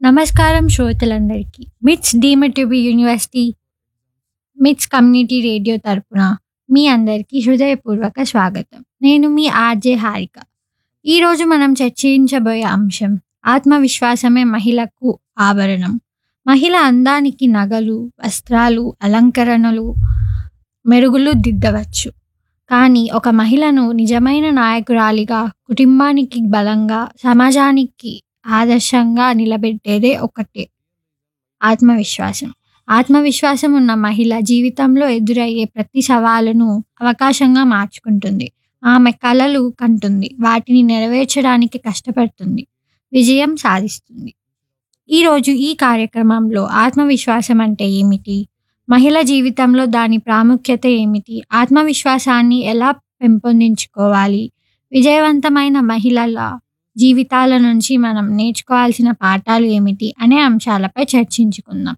నమస్కారం శ్రోతలందరికీ MITS deemed to be university MITS community radio తరపున మీ అందరికీ హృదయపూర్వక స్వాగతం నేను మీ ఆర్జే హారిక ఈరోజు మనం చర్చించబోయే అంశం ఆత్మవిశ్వాసమే మహిళకు ఆభరణం మహిళ అందానికి నగలు వస్త్రాలు అలంకరణలు మెరుగులు దిద్దవచ్చు కానీ ఒక మహిళను నిజమైన నాయకురాలిగా కుటుంబానికి బలంగా సమాజానికి ఆదర్శంగా నిలబెట్టేదే ఒకటే ఆత్మవిశ్వాసం ఆత్మవిశ్వాసం ఉన్న మహిళ జీవితంలో ఎదురయ్యే ప్రతి సవాలును అవకాశంగా మార్చుకుంటుంది ఆమె కలలు కంటుంది వాటిని నెరవేర్చడానికి కష్టపడుతుంది విజయం సాధిస్తుంది ఈరోజు ఈ కార్యక్రమంలో ఆత్మవిశ్వాసం అంటే ఏమిటి మహిళ జీవితంలో దాని ప్రాముఖ్యత ఏమిటి ఆత్మవిశ్వాసాన్ని ఎలా పెంపొందించుకోవాలి విజయవంతమైన మహిళల జీవితాల నుంచి మనం నేర్చుకోవాల్సిన పాఠాలు ఏమిటి అనే అంశాలపై చర్చించుకుందాం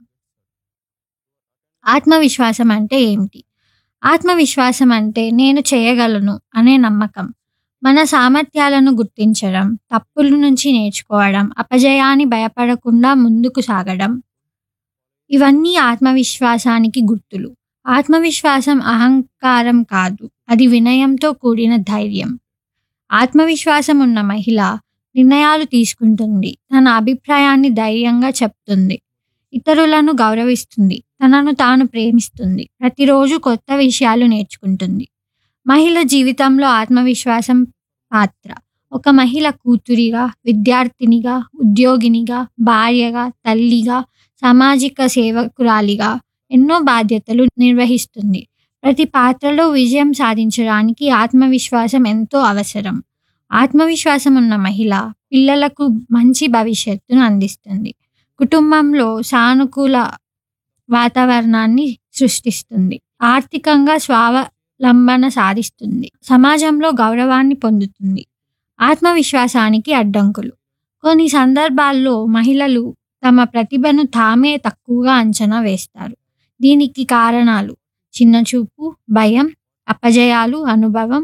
ఆత్మవిశ్వాసం అంటే ఏమిటి ఆత్మవిశ్వాసం అంటే నేను చేయగలను అనే నమ్మకం మన సామర్థ్యాలను గుర్తించడం తప్పుల నుంచి నేర్చుకోవడం అపజయాన్ని భయపడకుండా ముందుకు సాగడం ఇవన్నీ ఆత్మవిశ్వాసానికి గుర్తులు ఆత్మవిశ్వాసం అహంకారం కాదు అది వినయంతో కూడిన ధైర్యం ఆత్మవిశ్వాసం ఉన్న మహిళ నిర్ణయాలు తీసుకుంటుంది తన అభిప్రాయాన్ని ధైర్యంగా చెప్తుంది ఇతరులను గౌరవిస్తుంది తనను తాను ప్రేమిస్తుంది ప్రతిరోజు కొత్త విషయాలు నేర్చుకుంటుంది మహిళ జీవితంలో ఆత్మవిశ్వాసం పాత్ర ఒక మహిళ కూతురిగా విద్యార్థినిగా ఉద్యోగినిగా భార్యగా తల్లిగా సామాజిక సేవకురాలిగా ఎన్నో బాధ్యతలు నిర్వహిస్తుంది ప్రతి పాత్రలో విజయం సాధించడానికి ఆత్మవిశ్వాసం ఎంతో అవసరం ఆత్మవిశ్వాసం ఉన్న మహిళ పిల్లలకు మంచి భవిష్యత్తును అందిస్తుంది కుటుంబంలో సానుకూల వాతావరణాన్ని సృష్టిస్తుంది ఆర్థికంగా స్వావలంబన సాధిస్తుంది సమాజంలో గౌరవాన్ని పొందుతుంది ఆత్మవిశ్వాసానికి అడ్డంకులు కొన్ని సందర్భాల్లో మహిళలు తమ ప్రతిభను తామే తక్కువగా అంచనా వేస్తారు దీనికి కారణాలు చిన్నచూపు భయం అపజయాలు అనుభవం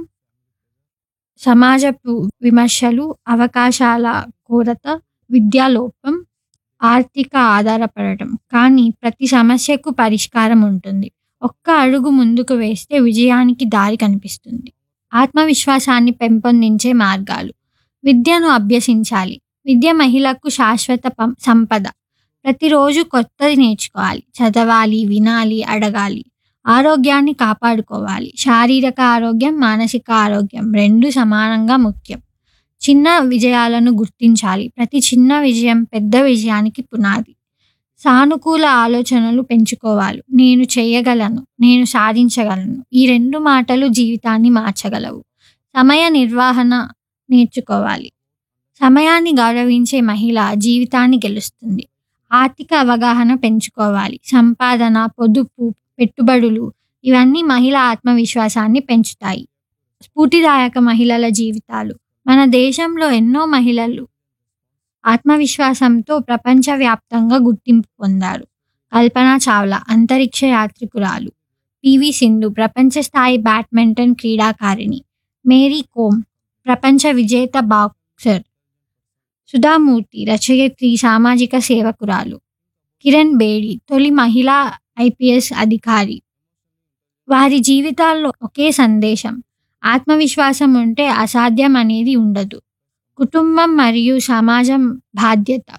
సమాజపు విమర్శలు అవకాశాల కొరత విద్యాలోపం ఆర్థిక ఆధారపడటం కానీ ప్రతి సమస్యకు పరిష్కారం ఉంటుంది ఒక్క అడుగు ముందుకు వేస్తే విజయానికి దారి కనిపిస్తుంది ఆత్మవిశ్వాసాన్ని పెంపొందించే మార్గాలు విద్యను అభ్యసించాలి విద్య మహిళకు శాశ్వత పం- సంపద ప్రతిరోజు కొత్తది నేర్చుకోవాలి చదవాలి వినాలి అడగాలి ఆరోగ్యాన్ని కాపాడుకోవాలి శారీరక ఆరోగ్యం మానసిక ఆరోగ్యం రెండు సమానంగా ముఖ్యం చిన్న విజయాలను గుర్తించాలి ప్రతి చిన్న విజయం పెద్ద విజయానికి పునాది సానుకూల ఆలోచనలు పెంచుకోవాలి నేను చేయగలను నేను సాధించగలను ఈ రెండు మాటలు జీవితాన్ని మార్చగలవు సమయ నిర్వహణ నేర్చుకోవాలి సమయాన్ని గౌరవించే మహిళ జీవితాన్ని గెలుస్తుంది ఆర్థిక అవగాహన పెంచుకోవాలి సంపాదన పొదుపు పెట్టుబడులు ఇవన్నీ మహిళ ఆత్మవిశ్వాసాన్ని పెంచుతాయి స్ఫూర్తిదాయక మహిళల జీవితాలు మన దేశంలో ఎన్నో మహిళలు ఆత్మవిశ్వాసంతో ప్రపంచవ్యాప్తంగా గుర్తింపు పొందారు కల్పన చావ్లా అంతరిక్ష యాత్రికురాలు పివి సింధు ప్రపంచ స్థాయి బ్యాడ్మింటన్ క్రీడాకారిణి మేరీ కోమ్ ప్రపంచ విజేత బాక్సర్ సుధామూర్తి రచయిత్రి సామాజిక సేవకురాలు కిరణ్ బేడి తొలి మహిళా ఐపీఎస్ అధికారి వారి జీవితాల్లో ఒకే సందేశం ఆత్మవిశ్వాసం ఉంటే అసాధ్యం అనేది ఉండదు కుటుంబం మరియు సమాజం బాధ్యత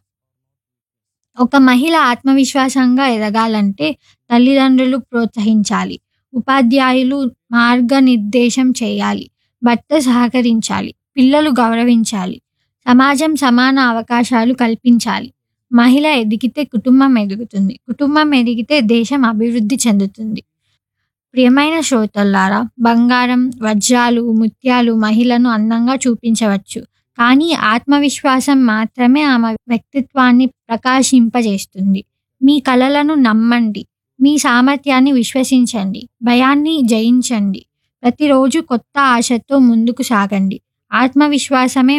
ఒక మహిళ ఆత్మవిశ్వాసంగా ఎదగాలంటే తల్లిదండ్రులు ప్రోత్సహించాలి ఉపాధ్యాయులు మార్గనిర్దేశం చేయాలి భర్త సహకరించాలి పిల్లలు గౌరవించాలి సమాజం సమాన అవకాశాలు కల్పించాలి మహిళ ఎదిగితే కుటుంబం ఎదుగుతుంది కుటుంబం ఎదిగితే దేశం అభివృద్ధి చెందుతుంది ప్రియమైన శ్రోతల్లారా బంగారం వజ్రాలు ముత్యాలు మహిళను అందంగా చూపించవచ్చు కానీ ఆత్మవిశ్వాసం మాత్రమే ఆమె వ్యక్తిత్వాన్ని ప్రకాశింపజేస్తుంది మీ కలలను నమ్మండి మీ సామర్థ్యాన్ని విశ్వసించండి భయాన్ని జయించండి ప్రతిరోజు కొత్త ఆశతో ముందుకు సాగండి ఆత్మవిశ్వాసమే